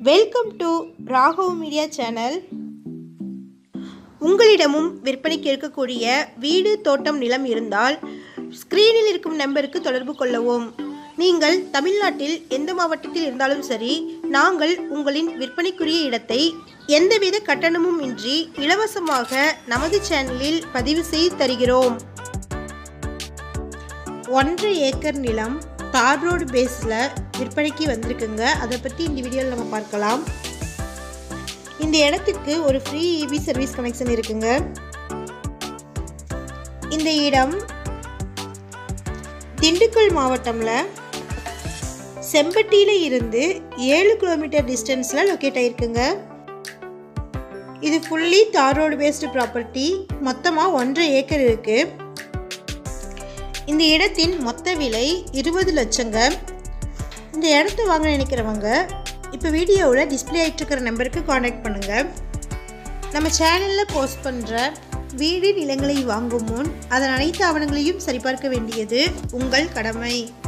welcome to Raghav media channel உங்களிடமும் விற்பனைக்கு இருக்கக்கூடிய வீடு தோட்டம் நிலம் இருந்தால் ஸ்க்ரீனில் இருக்கும் நம்பருக்கு தொடர்பு கொள்ளவும் நீங்கள் தமிழ்நாட்டில் எந்த மாவட்டத்தில் இருந்தாலும் சரி நாங்கள் உங்களின் விற்பனைக்குரிய இடத்தை எந்தவித கட்டணமும் இன்றி இலவசமாக நமது சேனலில் பதிவு செய்து தருகிறோம் ஒன்றரை ஏக்கர் நிலம் தார் ரோடு பேஸில் விற்பனைக்கு வந்திருக்குங்க அதை பற்றி இந்த வீடியோவில் நம்ம பார்க்கலாம் இந்த இடத்துக்கு ஒரு ஃப்ரீ இபி சர்வீஸ் கனெக்ஷன் இருக்குங்க இந்த இடம் திண்டுக்கல் மாவட்டம்ல செம்பட்டியில இருந்து ஏழு கிலோமீட்டர் டிஸ்டன்ஸில் லொக்கேட் ஆயிருக்குங்க இது ஃபுல்லி தார் ரோடு பேஸ்டு ப்ராப்பர்ட்டி மொத்தமாக ஒன்றரை ஏக்கர் இருக்குது இந்த இடத்தின் மொத்த விலை இருபது லட்சங்க இந்த இடத்த வாங்க நினைக்கிறவங்க இப்போ வீடியோவில் டிஸ்பிளே ஆகிட்டு இருக்கிற நம்பருக்கு காண்டாக்ட் பண்ணுங்கள் நம்ம சேனலில் போஸ்ட் பண்ணுற வீடு நிலங்களை வாங்கும் முன் அதன் அனைத்து ஆவணங்களையும் சரிபார்க்க வேண்டியது உங்கள் கடமை